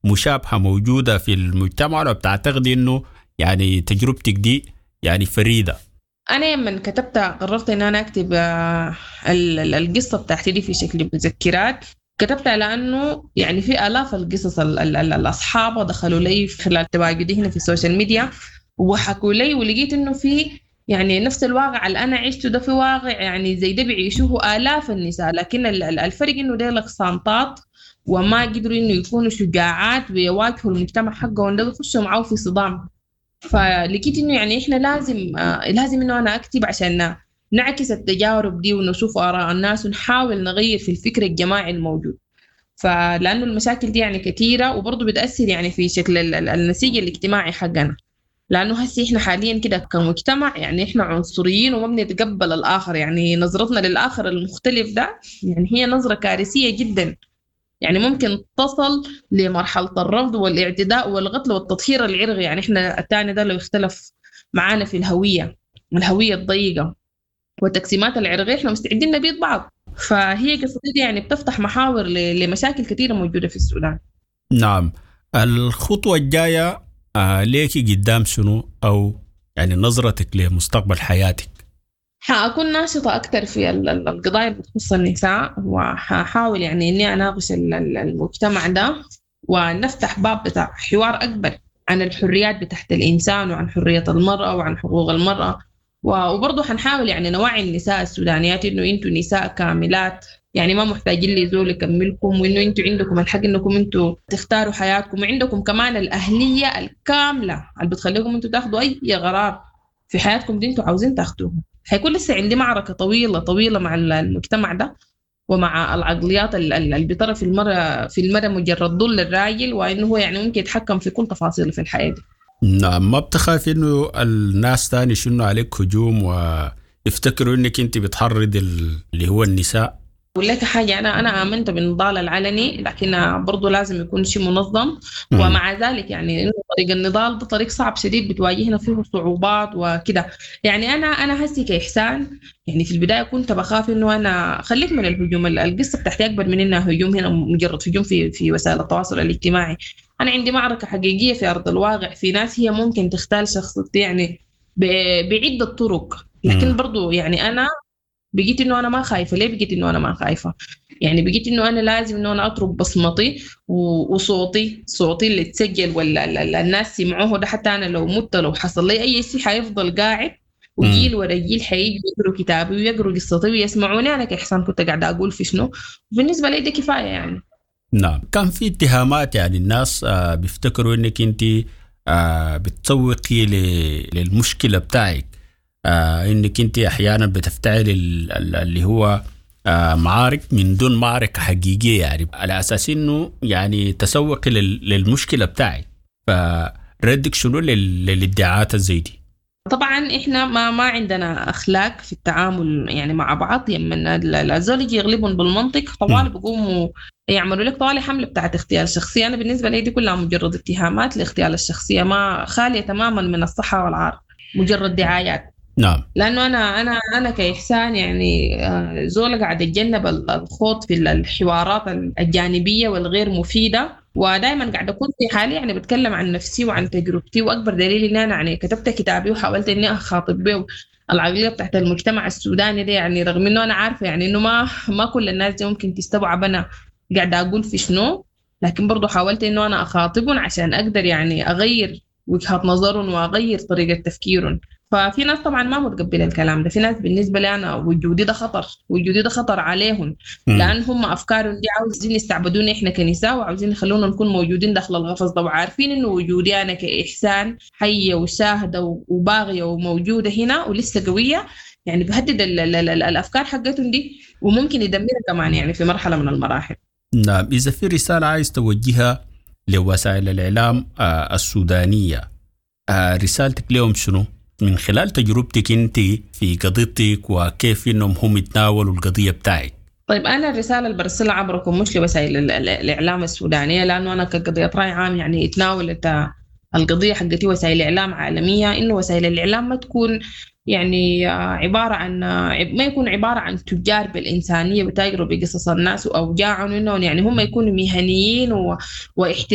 مشابهه موجوده في المجتمع ولا بتعتقدي انه يعني تجربتك دي يعني فريده انا لما كتبت قررت ان انا اكتب آه، القصه بتاعتي دي في شكل مذكرات كتبت على انه يعني في الاف القصص الاصحاب دخلوا لي خلال تواجدي هنا في السوشيال ميديا وحكوا لي ولقيت انه في يعني نفس الواقع اللي انا عشته ده في واقع يعني زي ده بيعيشوه الاف النساء لكن الفرق انه ديلك صامتات وما قدروا انه يكونوا شجاعات ويواجهوا المجتمع حقهم ده بيخشوا معاه في صدام فلقيت انه يعني احنا لازم آه لازم انه انا اكتب عشان نعكس التجارب دي ونشوف اراء الناس ونحاول نغير في الفكر الجماعي الموجود فلانه المشاكل دي يعني كثيره وبرضه بتاثر يعني في شكل النسيج الاجتماعي حقنا لانه هسي احنا حاليا كده كمجتمع يعني احنا عنصريين وما بنتقبل الاخر يعني نظرتنا للاخر المختلف ده يعني هي نظره كارثيه جدا يعني ممكن تصل لمرحله الرفض والاعتداء والقتل والتطهير العرقي يعني احنا الثاني ده لو اختلف معانا في الهويه الهويه الضيقه والتقسيمات العرقيه احنا مستعدين نبيد بعض فهي قصتي دي يعني بتفتح محاور لمشاكل كثيره موجوده في السودان نعم الخطوه الجايه آه ليكي قدام شنو او يعني نظرتك لمستقبل حياتك حأكون ناشطة أكثر في القضايا اللي تخص النساء وحاحاول يعني إني أناقش المجتمع ده ونفتح باب بتاع حوار أكبر عن الحريات بتاعت الإنسان وعن حرية المرأة وعن حقوق المرأة وبرضه حنحاول يعني نوعي النساء السودانيات إنه أنتوا نساء كاملات يعني ما محتاجين لي زول يكملكم وانه انتوا عندكم الحق انكم انتوا تختاروا حياتكم وعندكم كمان الاهليه الكامله اللي بتخليكم انتوا تاخذوا اي قرار في حياتكم دي انتوا عاوزين تاخذوه حيكون لسه عندي معركه طويله طويله مع المجتمع ده ومع العقليات اللي بطرف المرأة في المرأة مجرد ضل الراجل وانه هو يعني ممكن يتحكم في كل تفاصيل في الحياه دي نعم ما بتخاف انه الناس تاني شنو عليك هجوم ويفتكروا انك انت بتحرض اللي هو النساء اقول لك حاجه انا انا امنت بالنضال العلني لكن برضه لازم يكون شيء منظم ومع ذلك يعني انه طريق النضال ده طريق صعب شديد بتواجهنا فيه صعوبات وكده يعني انا انا هسي كاحسان يعني في البدايه كنت بخاف انه انا خليك من الهجوم القصه بتاعتي اكبر من انها هجوم هنا مجرد هجوم في في وسائل التواصل الاجتماعي انا عندي معركه حقيقيه في ارض الواقع في ناس هي ممكن تختال شخصيتي يعني بعده طرق لكن برضو يعني انا بقيت انه انا ما خايفه ليه بقيت انه انا ما خايفه يعني بقيت انه انا لازم انه انا اترك بصمتي وصوتي صوتي اللي اتسجل ولا الناس سمعوه ده حتى انا لو مت لو حصل لي اي شيء حيفضل قاعد وجيل ورا جيل حيجي يقروا كتابي ويقروا قصتي ويسمعوني انا كاحسان كنت قاعده اقول في شنو بالنسبه لي ده كفايه يعني نعم كان في اتهامات يعني الناس آه بيفتكروا انك انت آه بتسوقي للمشكله بتاعك آه انك انت احيانا بتفتعل اللي هو آه معارك من دون معركه حقيقيه يعني على اساس انه يعني تسوق للمشكله بتاعك فردك شنو للادعاءات الزي دي طبعا احنا ما ما عندنا اخلاق في التعامل يعني مع بعض لما الزول يجي يغلبهم بالمنطق طوال بيقوموا يعملوا لك طوالي حمله بتاعت اغتيال الشخصيه انا بالنسبه لي دي كلها مجرد اتهامات لاغتيال الشخصيه ما خاليه تماما من الصحه والعار مجرد دعايات نعم لانه انا انا انا كاحسان يعني آه، زول قاعد اتجنب الخوض في الحوارات الجانبيه والغير مفيده ودائما قاعد اكون في حالي يعني بتكلم عن نفسي وعن تجربتي واكبر دليل ان انا يعني كتبت كتابي وحاولت اني اخاطب به العقليه بتاعت المجتمع السوداني ده يعني رغم انه انا عارفه يعني انه ما ما كل الناس دي ممكن تستوعب انا قاعده اقول في شنو لكن برضه حاولت انه انا اخاطبهم عشان اقدر يعني اغير وجهات نظرهم واغير طريقه تفكيرهم ففي ناس طبعا ما متقبله الكلام ده في ناس بالنسبه لي انا وجودي ده خطر وجودي ده خطر عليهم لان هم افكارهم دي عاوزين يستعبدونا احنا كنساء وعاوزين يخلونا نكون موجودين داخل القفص ده وعارفين انه وجودي انا كاحسان حيه وشاهده وباغيه وموجوده هنا ولسه قويه يعني بهدد ال ال ال الافكار حقتهم دي وممكن يدمرها كمان يعني في مرحله من المراحل نعم اذا في رساله عايز توجهها لوسائل الاعلام آه، السودانيه آه، رسالتك لهم شنو؟ من خلال تجربتك انت في قضيتك وكيف انهم هم يتناولوا القضيه بتاعك طيب انا الرساله اللي برسلها عبركم مش لوسائل الاعلام السودانيه لانه انا كقضيه راي عام يعني تناولت القضيه حقتي وسائل اعلام عالميه انه وسائل الاعلام ما تكون يعني عبارة عن ما يكون عبارة عن تجار بالإنسانية وتاجروا بقصص الناس وأوجاعهم إنهم يعني هم يكونوا مهنيين واحترام